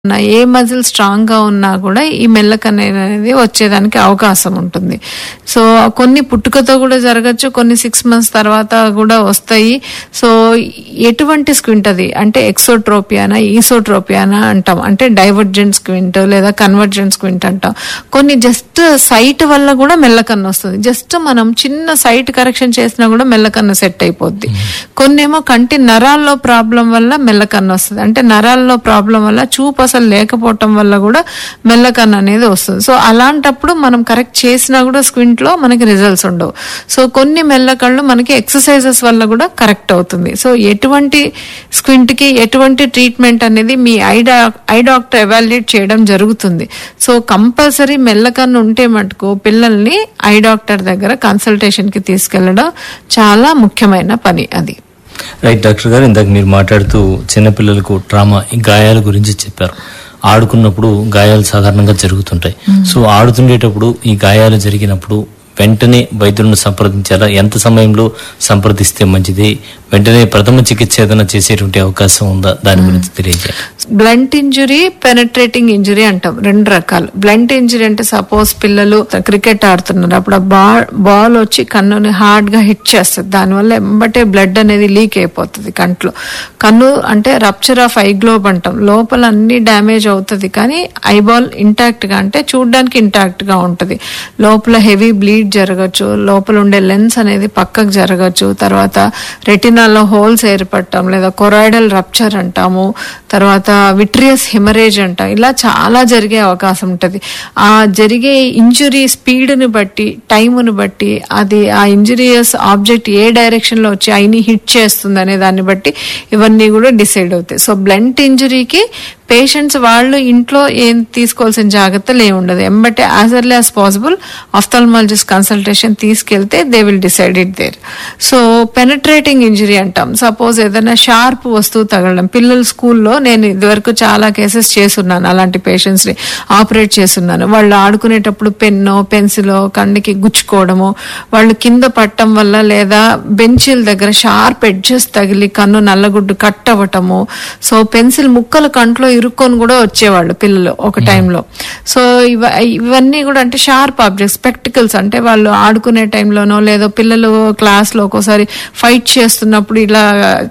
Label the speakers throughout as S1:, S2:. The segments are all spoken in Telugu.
S1: ఉన్నా, ఏ మజిల్ స్ట్రాంగ్ గా ఉన్నా కూడా ఈ మెల్లకన్ను అనేది వచ్చేదానికి అవకాశం ఉంటుంది సో కొన్ని పుట్టుకతో కూడా జరగచ్చు కొన్ని సిక్స్ మంత్స్ తర్వాత కూడా వస్తాయి సో ఎటువంటి స్క్వింట్ అది అంటే ఎక్సోట్రోపియానా ఈసోట్రోపియానా అంటాం అంటే డైవర్జెంట్ స్క్వింట్ లేదా కన్వర్జెంట్ స్క్వింట్ అంటాం కొన్ని జస్ట్ సైట్ వల్ల కూడా మెల్లకన్ను వస్తుంది జస్ట్ మనం చిన్న సైట్ కరెక్షన్ చేసినా కూడా మెల్లకన్ను సెట్ అయిపోద్ది కొన్నేమో కంటి నరాల్లో ప్రాబ్లం వల్ల మెల్లకన్ను వస్తుంది అంటే నరాల్లో ప్రాబ్లం వల్ల చూపు అసలు లేకపోవటం వల్ల కూడా మెల్లకన్ను అనేది వస్తుంది సో అలాంటప్పుడు మనం కరెక్ట్ చేసినా కూడా స్క్వింట్ లో మనకి రిజల్ట్స్ ఉండవు సో కొన్ని మెల్లకళ్ళు మనకి ఎక్సర్సైజెస్ వల్ల కూడా కరెక్ట్ అవుతుంది సో ఎటువంటి స్క్వింట్ కి ఎటువంటి ట్రీట్మెంట్ అనేది మీ ఐ డా- ఐ డాక్టర్ ఎవాల్యుయేట్ చేయడం జరుగుతుంది సో కంపల్సరీ మెల్లకన్ను ఉంటే మటుకు పిల్లల్ని ఐ డాక్టర్ దగ్గర కన్సల్టేషన్ కి తీసుకెళ్లడం చాలా ముఖ్యమైన పని అది
S2: రైట్ డాక్టర్ గారు ఇందాక మీరు మాట్లాడుతూ చిన్నపిల్లలకు ట్రామా ఈ గాయాల గురించి చెప్పారు ఆడుకున్నప్పుడు గాయాలు సాధారణంగా జరుగుతుంటాయి సో ఆడుతుండేటప్పుడు ఈ గాయాలు జరిగినప్పుడు వెంటనే వైద్యులను సంప్రదించాలా ఎంత సమయంలో సంప్రదిస్తే మంచిది వెంటనే ప్రథమ చికిత్స ఏదైనా చేసేటువంటి అవకాశం ఉందా దాని గురించి తెలియజేయాలి
S1: బ్లంట్ ఇంజురీ పెనట్రేటింగ్ ఇంజురీ అంటాం రెండు రకాలు బ్లంట్ ఇంజురీ అంటే సపోజ్ పిల్లలు క్రికెట్ ఆడుతున్నారు అప్పుడు ఆ బాల్ బాల్ వచ్చి కన్నుని హార్డ్ గా హిట్ చేస్తుంది దానివల్ల ఎంబటే బ్లడ్ అనేది లీక్ అయిపోతుంది కంట్లో కన్ను అంటే రప్చర్ ఆఫ్ ఐ గ్లోబ్ అంటాం లోపల అన్ని డ్యామేజ్ అవుతుంది కానీ ఐబాల్ ఇంటాక్ట్ గా అంటే చూడడానికి ఇంటాక్ట్ గా ఉంటది లోపల హెవీ బ్లీడ్ జరగచ్చు లోపల ఉండే లెన్స్ అనేది పక్కకు జరగచ్చు తర్వాత రెటినాల్లో హోల్స్ ఏర్పడటం లేదా కొరాయిడల్ రప్చర్ అంటాము తర్వాత విట్రియస్ హిమరేజ్ అంటాం ఇలా చాలా జరిగే అవకాశం ఉంటుంది ఆ జరిగే ఇంజురీ స్పీడ్ని బట్టి టైంను బట్టి అది ఆ ఇంజురియస్ ఆబ్జెక్ట్ ఏ డైరెక్షన్ లో వచ్చి ఐని హిట్ చేస్తుంది అనే దాన్ని బట్టి ఇవన్నీ కూడా డిసైడ్ అవుతాయి సో బ్లంట్ ఇంజురీకి పేషెంట్స్ వాళ్ళు ఇంట్లో ఏం తీసుకోవాల్సిన జాగ్రత్తలు ఏమి ఉండదు ఎంబటే as early as possible ophthalmologist consultation తీసుకెళ్తే they will decide it there so penetrating injury అంటాం సపోజ్ ఏదైనా షార్ప్ వస్తువు తగలడం పిల్లల స్కూల్లో నేను ఇదివరకు చాలా కేసెస్ చేస్తున్నాను అలాంటి పేషెంట్స్ ని ఆపరేట్ చేస్తున్నాను వాళ్ళు ఆడుకునేటప్పుడు పెన్నో పెన్సిలో కన్నుకి గుచ్చుకోవడము వాళ్ళు కింద పట్టడం వల్ల లేదా బెంచీల దగ్గర షార్ప్ ఎడ్జెస్ తగిలి కన్ను నల్లగుడ్డు కట్ అవ్వటము సో పెన్సిల్ ముక్కలు కంట్లో ఇరుక్కొని కూడా వచ్చేవాళ్ళు పిల్లలు ఒక టైంలో సో ఇవ ఇవన్నీ కూడా అంటే షార్ప్ ఆబ్జెక్ట్ స్పెక్టికల్స్ అంటే వాళ్ళు ఆడుకునే టైంలోనో లేదో పిల్లలు క్లాస్ లో ఒక్కోసారి ఫైట్ చేస్తున్నప్పుడు ఇలా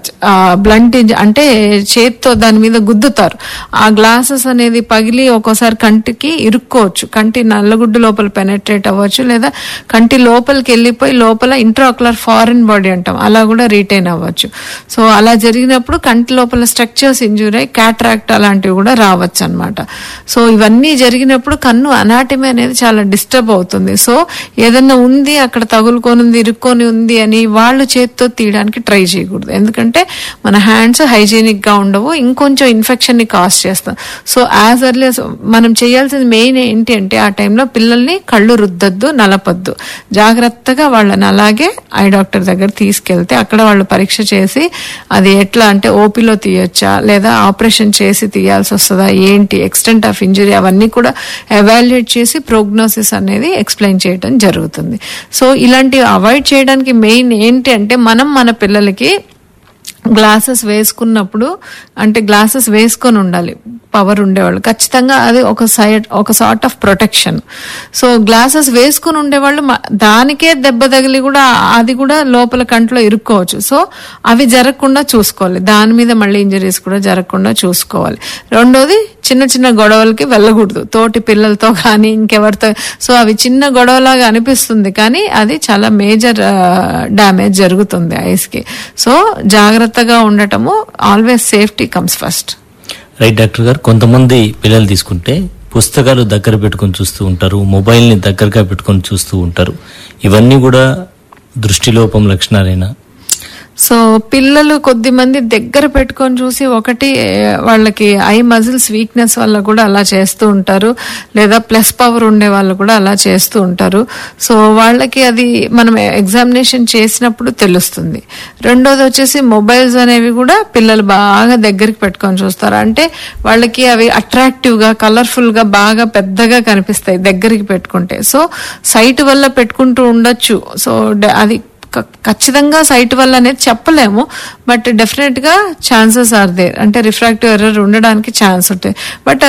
S1: బ్లంట్ అంటే చేత్తో దాని మీద గుద్దుతారు ఆ గ్లాసెస్ అనేది పగిలి ఒక్కోసారి కంటికి ఇరుక్కోవచ్చు కంటి నల్లగుడ్డు లోపల పెనట్రేట్ అవ్వచ్చు లేదా కంటి లోపలికి వెళ్ళిపోయి లోపల ఇంట్రాక్యులర్ ఫారిన్ బాడీ అంటాం అలా కూడా రీటైన్ అవ్వచ్చు సో అలా జరిగినప్పుడు కంటి లోపల స్ట్రక్చర్స్ ఇంజూర్ అయ్యి క్యాట్రాక్ట్ అలాంటివి కూడా రావచ్చు అనమాట సో ఇవన్నీ జరిగినప్పుడు కన్ను అనాటమీ అనేది చాలా డిస్టర్బ్ అవుతుంది సో ఏదన్నా ఉంది అక్కడ తగులుకొని ఉంది ఇరుక్కొని ఉంది అని వాళ్ళు చేత్తో తీయడానికి ట్రై చేయకూడదు ఎందుకంటే మన హ్యాండ్స్ హైజీనిక్ గా ఉండవు ఇంకొంచెం ఇన్ఫెక్షన్ ని కాజ్ చేస్తాం సో యాజ్ ఎర్లీ మనం చేయాల్సింది మెయిన్ ఏంటి అంటే ఆ టైంలో పిల్లల్ని కళ్ళు రుద్దద్దు నలపద్దు జాగ్రత్తగా వాళ్ళని అలాగే ఐ డాక్టర్ దగ్గర తీసుకెళ్తే అక్కడ వాళ్ళు పరీక్ష చేసి అది ఎట్లా అంటే ఓపీలో తీయొచ్చా లేదా ఆపరేషన్ చేసి తీయాల్సి వస్తుందా ఏంటి ఎక్స్టెంట్ ఆఫ్ ఇంజరీ అవన్నీ కూడా ఎవాల్యుయేట్ చేసి ప్రోగ్నోసిస్ అనేది ఎక్స్ప్లెయిన్ చేయడం జరుగుతుంది సో ఇలాంటివి అవాయిడ్ చేయడానికి మెయిన్ ఏంటి అంటే మనం మన పిల్లలకి గ్లాసెస్ వేసుకున్నప్పుడు అంటే గ్లాసెస్ వేసుకొని ఉండాలి పవర్ ఉండేవాళ్ళు ఖచ్చితంగా అది ఒక సైడ్ ఒక sort of protection so glasses వేసుకుని ఉండేవాళ్ళు మ- దానికే దెబ్బ తగిలి కూడా అది కూడా లోపల కంట్లో ఇరుక్కోవచ్చు సో అవి జరగకుండా చూసుకోవాలి దాని మీద మళ్ళీ ఇంజరీస్ కూడా జరగకుండా చూసుకోవాలి రెండోది చిన్న చిన్న గొడవలకి వెళ్ళకూడదు తోటి పిల్లలతో కానీ ఇంకెవరితో సో అవి చిన్న గొడవలాగా అనిపిస్తుంది కానీ అది చాలా మేజర్ డ్యామేజ్ జరుగుతుంది ఐస్ కి సో జాగ్రత్తగా ఉండటము always safety comes first
S2: right doctor గారు కొంతమంది పిల్లలు తీసుకుంటే పుస్తకాలు దగ్గర పెట్టుకొని చూస్తూ ఉంటారు మొబైల్ని దగ్గరగా పెట్టుకొని చూస్తూ ఉంటారు ఇవన్నీ కూడా దృష్టిలోపం లక్షణాలేనా
S1: సో పిల్లలు కొద్ది మంది దగ్గర పెట్టుకొని చూసి ఒకటి ఏ, వాళ్ళకి ఐ మజిల్స్ వీక్నెస్ వల్ల కూడా అలా చేస్తూ ఉంటారు లేదా ప్లస్ పవర్ ఉండే వాళ్ళు కూడా అలా చేస్తూ ఉంటారు సో వాళ్ళకి అది మనం ఎగ్జామినేషన్ చేసినప్పుడు తెలుస్తుంది రెండోది వచ్చేసి మొబైల్స్ అనేవి కూడా పిల్లలు బాగా దగ్గరికి పెట్టుకొని చూస్తారు అంటే వాళ్ళకి అవి అట్రాక్టివ్ గా కలర్ఫుల్ గా బాగా పెద్దగా కనిపిస్తాయి దగ్గరికి పెట్టుకుంటే సో సైట్ వల్ల పెట్టుకుంటూ ఉండొచ్చు సో డ- అది క- ఖచ్చితంగా సైట్ వల్ల అనేది చెప్పలేము బట్ డెఫినెట్ గా ఛాన్సెస్ ఆర్ దేర్ అంటే రిఫ్రాక్టివ్ ఎర్రర్ ఉండడానికి ఛాన్స్ ఉంటాయి బట్